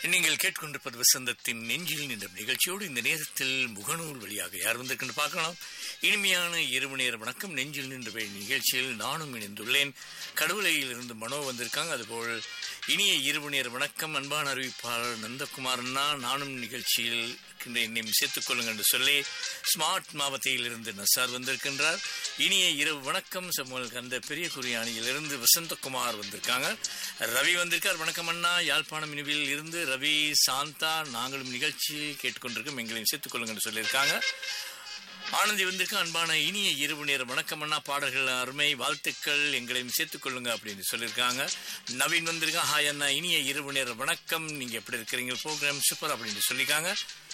நீங்கள் கேட்கொண்டிருப்பது வசந்தத்தின் நெஞ்சில் நின்ற நிகழ்ச்சியோடு இந்த நேரத்தில் முகநூல் வழியாக யார் வந்திருக்குன்னு பார்க்கலாம் இனிமையான இரவு நேர வணக்கம் நெஞ்சில் நின்ற நிகழ்ச்சியில் நானும் இணைந்துள்ளேன் கடவுளையில் இருந்து மனோ வந்திருக்காங்க அதுபோல் இனிய இரவு நேர வணக்கம் அன்பான அறிவிப்பாளர் நந்தகுமார் அண்ணா நானும் நிகழ்ச்சியில் இருக்கின்ற என்னையும் சேர்த்துக் கொள்ளுங்கள் என்று சொல்லி ஸ்மார்ட் மாவட்டத்தில் இருந்து நசார் வந்திருக்கின்றார் இனிய இரவு வணக்கம் சமூக அந்த பெரிய குறியாணியிலிருந்து வசந்தகுமார் வந்திருக்காங்க ரவி வந்திருக்கார் வணக்கம் அண்ணா யாழ்ப்பாணம் இனிவில் இருந்து ரவி சாந்தா நாங்களும் நிகழ்ச்சி கேட்டுக்கொண்டிருக்கோம் எங்களையும் சேர்த்துக் கொள்ளுங்கள் என்று சொல்லியிருக்காங்க ஆனந்தி வந்திருக்க அன்பான இனிய இரவு நேர வணக்கம் அண்ணா பாடல்கள் அருமை வாழ்த்துக்கள் எங்களையும் சேர்த்துக் கொள்ளுங்க அப்படின்னு சொல்லியிருக்காங்க நவீன் வந்திருக்கா ஹாய் அண்ணா இனிய இரவு நேர வணக்கம் நீங்க எப்படி இருக்கிறீங்க ப்ரோக்ராம் சூப்பர் அப்படின்னு சொல்லியிருக்காங்க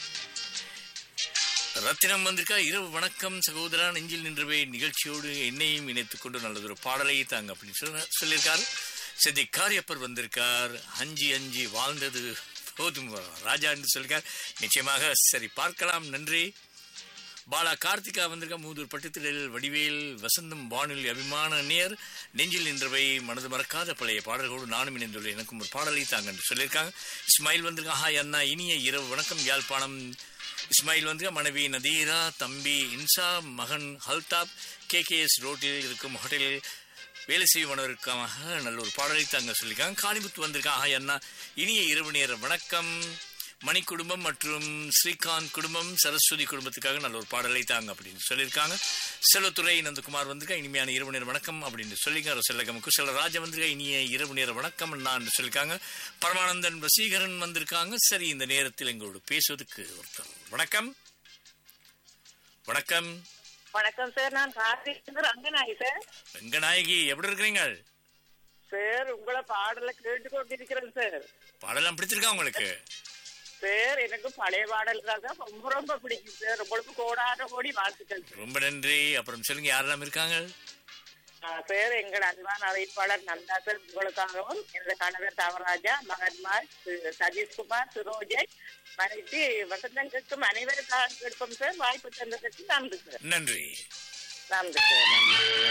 ரத்தினம் வந்திருக்கா இரவு வணக்கம் சகோதரா நெஞ்சில் நின்றவை நிகழ்ச்சியோடு என்னையும் இணைத்துக் கொண்டு நல்லதொரு பாடலை தாங்க அப்படின்னு சொல்ல சொல்லியிருக்காரு சதி காரியப்பர் வந்திருக்கார் அஞ்சி அஞ்சி வாழ்ந்தது போதும் ராஜா என்று சொல்லியிருக்கார் நிச்சயமாக சரி பார்க்கலாம் நன்றி பாலா கார்த்திகா வந்திருக்க மூதூர் பட்டத்திடல் வடிவேல் வசந்தம் வானொலி அபிமான நேர் நெஞ்சில் நின்றவை மனது மறக்காத பழைய பாடல்களோடு நானும் இணைந்துள்ளேன் எனக்கும் ஒரு பாடலை தாங்க என்று சொல்லியிருக்காங்க இஸ்மாயில் வந்திருக்கா ஹாய் அண்ணா இனிய இரவு வணக்கம் யாழ்ப்பாணம் இஸ்மாயில் வந்து மனைவி நதீரா தம்பி இன்சா மகன் ஹல்தாப் கே கே எஸ் ரோட்டில் இருக்கும் ஹோட்டலில் வேலை செய்வனருக்காக நல்ல ஒரு பாடலை தாங்க சொல்லியிருக்காங்க காளிமுத்து வந்திருக்காங்க ஹாய் அண்ணா இனிய இரவு நேர வணக்கம் மணி குடும்பம் மற்றும் ஸ்ரீகாந்த் குடும்பம் சரஸ்வதி குடும்பத்துக்காக நல்ல ஒரு பாடலை தாங்க அப்படின்னு சொல்லியிருக்காங்க செல்வத்துறை நந்தகுமார் வந்திருக்கா இனிமையான இரவு நேர வணக்கம் அப்படின்னு சொல்லியிருக்காரு செல்லகம் குசல ராஜா வந்திருக்கா இனிய இரவு நேர வணக்கம் நான் சொல்லியிருக்காங்க பரமானந்தன் வசீகரன் வந்திருக்காங்க சரி இந்த நேரத்தில் எங்களோடு பேசுவதற்கு ஒருத்தர் வணக்கம் வணக்கம் வணக்கம் சார் நான் கார்த்திக் ரங்கநாயகி சார் வெங்கநாயகி எப்படி இருக்கிறீங்க சார் உங்களை பாடல கேட்டு கொண்டிருக்கிறேன் சார் பாடலாம் பிடிச்சிருக்கா உங்களுக்கு சார் எனக்கு பழைய பாடல் தான் ரொம்ப ரொம்ப பிடிக்கும் சார் உங்களுக்கு கோடான கோடி வாழ்த்துக்கள் சார். ரொம்ப நன்றி அப்புறம் சொல்லுங்க யாரெல்லாம் இருக்காங்க ஆ, சார் எங்கள் அன்பான அறிவிப்பாளர் நந்தா சார் உங்களுக்காகவும் எனது கணவர் தவராஜா மகன்மார் சு- சதீஷ்குமார் சுரோஜய் மனைவி வசந்தம் கேட்கும் அனைவருக்காக கேட்போம் சார் வாய்ப்பு தந்ததற்கு நன்றி சார் நன்றி நன்றி சார் நன்றி